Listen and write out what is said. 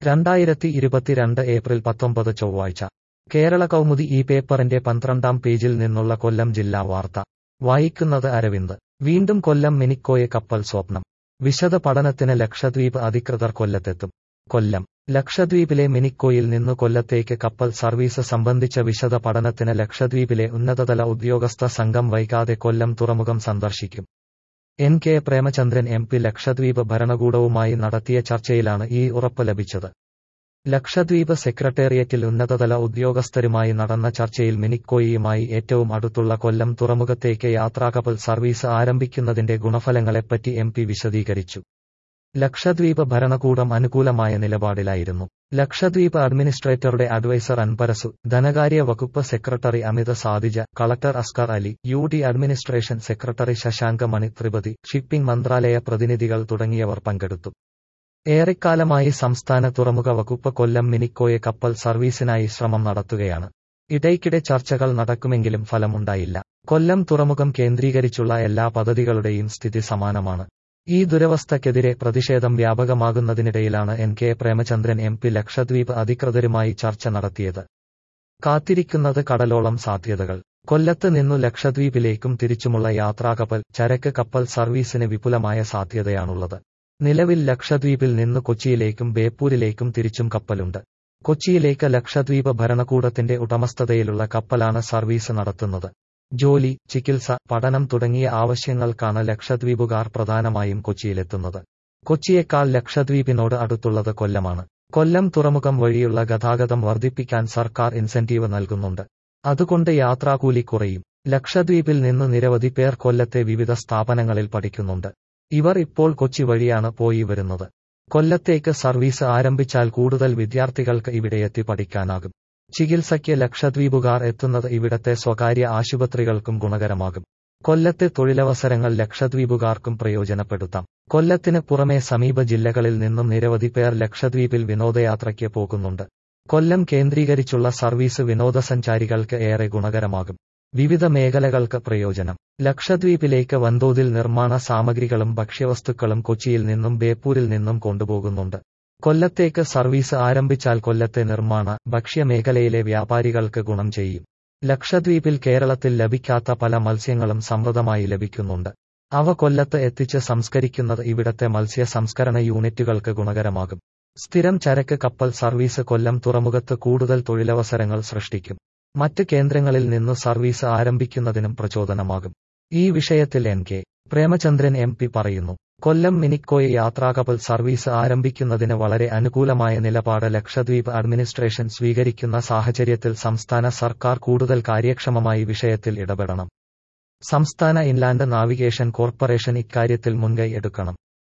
രണ്ടായിരത്തി ഇരുപത്തിരണ്ട് ഏപ്രിൽ പത്തൊമ്പത് ചൊവ്വാഴ്ച കേരള കൗമുദി ഈ പേപ്പറിന്റെ പന്ത്രണ്ടാം പേജിൽ നിന്നുള്ള കൊല്ലം ജില്ലാ വാർത്ത വായിക്കുന്നത് അരവിന്ദ് വീണ്ടും കൊല്ലം മിനിക്കോയെ കപ്പൽ സ്വപ്നം വിശദ പഠനത്തിന് ലക്ഷദ്വീപ് അധികൃതർ കൊല്ലത്തെത്തും കൊല്ലം ലക്ഷദ്വീപിലെ മിനിക്കോയിൽ നിന്ന് കൊല്ലത്തേക്ക് കപ്പൽ സർവീസ് സംബന്ധിച്ച വിശദ പഠനത്തിന് ലക്ഷദ്വീപിലെ ഉന്നതതല ഉദ്യോഗസ്ഥ സംഘം വൈകാതെ കൊല്ലം തുറമുഖം സന്ദർശിക്കും N K Premachandran M P Lakshadweep ഭരണകൂടവുമായി നടത്തിയ ചർച്ചയിലാണ് ഈ ഉറപ്പ് ലഭിച്ചത് ലക്ഷദ്വീപ് സെക്രട്ടേറിയറ്റിൽ ഉന്നതതല ഉദ്യോഗസ്ഥരുമായി നടന്ന ചർച്ചയിൽ മിനിക്കോയിയുമായി ഏറ്റവും അടുത്തുള്ള കൊല്ലം തുറമുഖത്തേക്ക് യാത്രാകപ്പൽ സർവീസ് ആരംഭിക്കുന്നതിന്റെ ഗുണഫലങ്ങളെപ്പറ്റി എം പി വിശദീകരിച്ചു ലക്ഷദ്വീപ് ഭരണകൂടം അനുകൂലമായ നിലപാടിലായിരുന്നു ലക്ഷദ്വീപ് അഡ്മിനിസ്ട്രേറ്ററുടെ അഡ്വൈസർ അൻപരസു ധനകാര്യ വകുപ്പ് secretary Amitha Sathija collector Askar Ali U D administration secretary Shashanka Mani Tripathi shipping മന്ത്രാലയ പ്രതിനിധികൾ തുടങ്ങിയവർ പങ്കെടുത്തു ഏറെക്കാലമായി സംസ്ഥാന തുറമുഖ വകുപ്പ് കൊല്ലം മിനിക്കോയെ കപ്പൽ സർവീസിനായി ശ്രമം നടത്തുകയാണ് ഇടയ്ക്കിടെ ചർച്ചകൾ നടക്കുമെങ്കിലും ഫലമുണ്ടായില്ല കൊല്ലം തുറമുഖം കേന്ദ്രീകരിച്ചുള്ള എല്ലാ പദ്ധതികളുടെയും സ്ഥിതി സമാനമാണ് ഈ ദുരവസ്ഥയ്ക്കെതിരെ പ്രതിഷേധം വ്യാപകമാകുന്നതിനിടയിലാണ് N K Premachandran M P Lakshadweep അധികൃതരുമായി ചർച്ച നടത്തിയത് കാത്തിരിക്കുന്നത് കടലോളം സാധ്യതകൾ കൊല്ലത്ത് നിന്നു ലക്ഷദ്വീപിലേക്കും തിരിച്ചുമുള്ള യാത്രാകപ്പൽ ചരക്ക് കപ്പൽ സർവീസിന് വിപുലമായ സാധ്യതയാണുള്ളത് നിലവിൽ ലക്ഷദ്വീപിൽ നിന്ന് കൊച്ചിയിലേക്കും ബേപ്പൂരിലേക്കും തിരിച്ചും കപ്പലുണ്ട് കൊച്ചിയിലേക്ക് ലക്ഷദ്വീപ് ഭരണകൂടത്തിന്റെ ഉടമസ്ഥതയിലുള്ള കപ്പലാണ് സർവീസ് നടത്തുന്നത് ജോലി ചികിത്സ പഠനം തുടങ്ങിയ ആവശ്യങ്ങൾക്കാണ് ലക്ഷദ്വീപുകാർ പ്രധാനമായും കൊച്ചിയിലെത്തുന്നത് കൊച്ചിയേക്കാൾ ലക്ഷദ്വീപിനോട് അടുത്തുള്ളത് കൊല്ലമാണ് കൊല്ലം തുറമുഖം വഴിയുള്ള ഗതാഗതം വർദ്ധിപ്പിക്കാൻ സർക്കാർ ഇൻസെന്റീവ് നൽകുന്നുണ്ട് അതുകൊണ്ട് യാത്രാകൂലി കുറയും ലക്ഷദ്വീപിൽ നിന്ന് നിരവധി പേർ കൊല്ലത്തെ വിവിധ സ്ഥാപനങ്ങളിൽ പഠിക്കുന്നുണ്ട് ഇവർ ഇപ്പോൾ കൊച്ചി വഴിയാണ് പോയി വരുന്നത് കൊല്ലത്തേക്ക് സർവീസ് ആരംഭിച്ചാൽ കൂടുതൽ വിദ്യാർത്ഥികൾക്ക് ഇവിടെയെത്തി പഠിക്കാനാകും ചികിത്സയ്ക്ക് ലക്ഷദ്വീപുകാർ എത്തുന്നത് ഇവിടത്തെ സ്വകാര്യ ആശുപത്രികൾക്കും ഗുണകരമാകും കൊല്ലത്തെ തൊഴിലവസരങ്ങൾ ലക്ഷദ്വീപുകാർക്കും പ്രയോജനപ്പെടുത്താം കൊല്ലത്തിന് പുറമെ സമീപ ജില്ലകളിൽ നിന്നും നിരവധി പേർ ലക്ഷദ്വീപിൽ വിനോദയാത്രയ്ക്ക് പോകുന്നുണ്ട് കൊല്ലം കേന്ദ്രീകരിച്ചുള്ള സർവീസ് വിനോദസഞ്ചാരികൾക്ക് ഏറെ ഗുണകരമാകും വിവിധ മേഖലകൾക്ക് പ്രയോജനം ലക്ഷദ്വീപിലേക്ക് വൻതോതിൽ നിർമ്മാണ സാമഗ്രികളും ഭക്ഷ്യവസ്തുക്കളും കൊച്ചിയിൽ നിന്നും ബേപ്പൂരിൽ നിന്നും കൊണ്ടുപോകുന്നുണ്ട് കൊല്ലത്തേക്ക് സർവീസ് ആരംഭിച്ചാൽ കൊല്ലത്തെ നിർമ്മാണ ഭക്ഷ്യമേഖലയിലെ വ്യാപാരികൾക്ക് ഗുണം ചെയ്യും ലക്ഷദ്വീപിൽ കേരളത്തിൽ ലഭിക്കാത്ത പല മത്സ്യങ്ങളും സമൃദ്ധമായി ലഭിക്കുന്നുണ്ട് അവ കൊല്ലത്ത് എത്തിച്ച് സംസ്കരിക്കുന്നത് ഇവിടത്തെ മത്സ്യ സംസ്കരണ യൂണിറ്റുകൾക്ക് ഗുണകരമാകും സ്ഥിരം ചരക്ക് കപ്പൽ സർവീസ് കൊല്ലം തുറമുഖത്ത് കൂടുതൽ തൊഴിലവസരങ്ങൾ സൃഷ്ടിക്കും മറ്റ് കേന്ദ്രങ്ങളിൽ നിന്നു സർവീസ് ആരംഭിക്കുന്നതിനും പ്രചോദനമാകും ഈ വിഷയത്തിൽ N K Premachandran M P പറയുന്നു കൊല്ലം മിനിക്കോയെ യാത്രാകപ്പൽ സർവീസ് ആരംഭിക്കുന്നതിന് വളരെ അനുകൂലമായ നിലപാട് ലക്ഷദ്വീപ് അഡ്മിനിസ്ട്രേഷൻ സ്വീകരിക്കുന്ന സാഹചര്യത്തിൽ സംസ്ഥാന സർക്കാർ കൂടുതൽ കാര്യക്ഷമമായി വിഷയത്തിൽ ഇടപെടണം സംസ്ഥാന ഇൻലാൻഡ് നാവിഗേഷൻ കോർപ്പറേഷൻ ഇക്കാര്യത്തിൽ മുൻകൈ എടുക്കണം